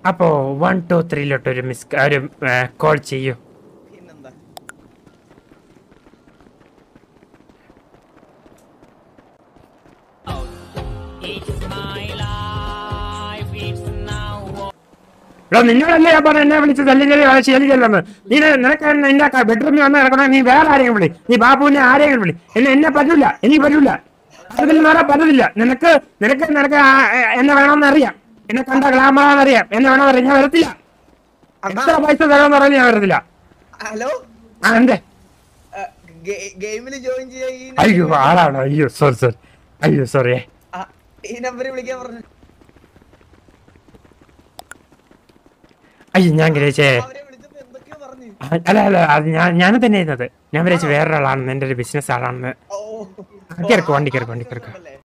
അപ്പോ one two ത്രീയിലോട്ട് ഒരു miss ഒരു കോൾ ചെയ്യൂ പിന്നെന്താ എടോ നിന്നോടല്ലേ ഞാൻ പറഞ്ഞു എന്നെ വിളിച്ച് തല്ലിക്കല് ശീലിക്കല്ലെന്ന് നീ നി- നിനക്ക് നിന്റെ ബെഡ്റൂമിൽ വന്ന് കിടക്കണോ നീ വേറെ ആരെങ്കിലും വിളി നീ ബാബുവിനെ ആരെങ്കിലും വിളി എന്നെ എന്നെ പറ്റില്ല എനിക്ക് പറ്റില്ല അതിൽ വേറെ പറ്റത്തില്ല നിനക്ക് നിനക്ക് നിനക്ക് ആ- എ- എന്നെ വേണമെന്ന് അറിയാം എന്നെ കണ്ട ഗ്ലാമറാന്ന് അറിയാം എന്നെ വേണമെന്ന് അറിയാം ഞാൻ വരത്തില്ല എത്ര പൈസ തരാമെന്ന് പറഞ്ഞാൽ ഞാൻ വരത്തില്ല ഹലോ ആ എന്തേ ഗെയിമിൽ ജോയിൻ ചെയ്യാൻ ഈ അയ്യോ ആളാണോ അയ്യോ സോറി സോറി അയ്യോ സോറി ആ, ഈ നമ്പറിൽ വിളിക്കാൻ പറഞ്ഞു അയ്യോ ഞാൻ ഗ്രഹിച്ചേ അവരെ വിളിച്ചപ്പോ എന്തൊക്കെയോ പറഞ്ഞു ആ, അല്ല അല്ല അത് ഞാൻ ഞാൻ തന്നെ ഇരുന്നത് ഞാൻ വിചാരിച്ചു വേറൊരാളാണെന്ന് എൻ്റെ ഒരു ബിസിനസ് ആളാണെന്ന് ഓ കയറിക്കോ വണ്ടി കയറിക്കോ വണ്ടി കയറിക്കോ അല്ലേ